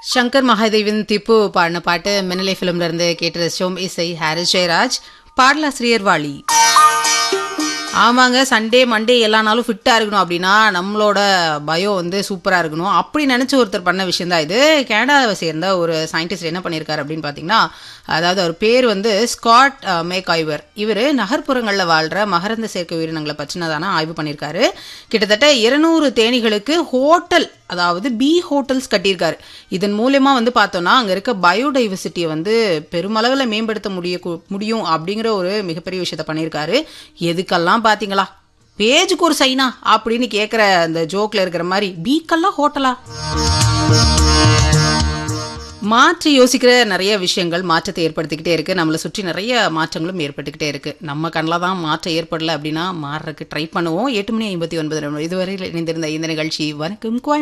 சங்கர் மகாதேவன் திப்பு பாடின பாட்டு மின்னலை ஃபிலிம்ல இருந்து கேட்டு ரசிச்சோம் இசை ஹாரிஸ் ஜெயராஜ் பாடலாசிரியர் வாலி ஆமாங்க சண்டே மண்டே எல்லா நாளும் ஃபிட்டாக இருக்கணும் அப்படின்னா நம்மளோட பயோ வந்து சூப்பராக இருக்கணும் அப்படி நினச்சி ஒருத்தர் பண்ண விஷயம் தான் இது கனடாவை சேர்ந்த ஒரு சயின்டிஸ்ட் என்ன பண்ணியிருக்காரு அப்படின்னு பார்த்தீங்கன்னா அதாவது அவர் பேர் வந்து ஸ்காட் மேகாய்வர் இவர் நகர்ப்புறங்களில் வாழ்கிற மகரந்த சேர்க்கை உயிரினங்களை பற்றினதான ஆய்வு பண்ணியிருக்காரு கிட்டத்தட்ட இருநூறு தேனீகளுக்கு ஹோட்டல் அதாவது பி ஹோட்டல்ஸ் கட்டியிருக்காரு இதன் மூலயமா வந்து பார்த்தோம்னா அங்கே இருக்க பயோடைவர்சிட்டியை வந்து பெருமளவில் மேம்படுத்த முடிய முடியும் அப்படிங்கிற ஒரு மிகப்பெரிய விஷயத்த பண்ணியிருக்காரு எதுக்கெல்லாம் பார்த்தீங்களா பேஜுக்கு ஒரு சைனா அப்படின்னு கேட்குற அந்த ஜோக்கில் இருக்கிற மாதிரி பீக்கெல்லாம் ஹோட்டலா மாற்றி யோசிக்கிற நிறைய விஷயங்கள் மாற்றத்தை ஏற்படுத்திக்கிட்டே இருக்கு நம்மளை சுற்றி நிறைய மாற்றங்களும் ஏற்பட்டுக்கிட்டே இருக்கு நம்ம கண்ணில் தான் மாற்றம் ஏற்படல அப்படின்னா மாறுறதுக்கு ட்ரை பண்ணுவோம் எட்டு மணி ஐம்பத்தி ஒன்பது இதுவரை இணைந்திருந்த இந்த நிகழ்ச்சி வணக்கம் கோயம்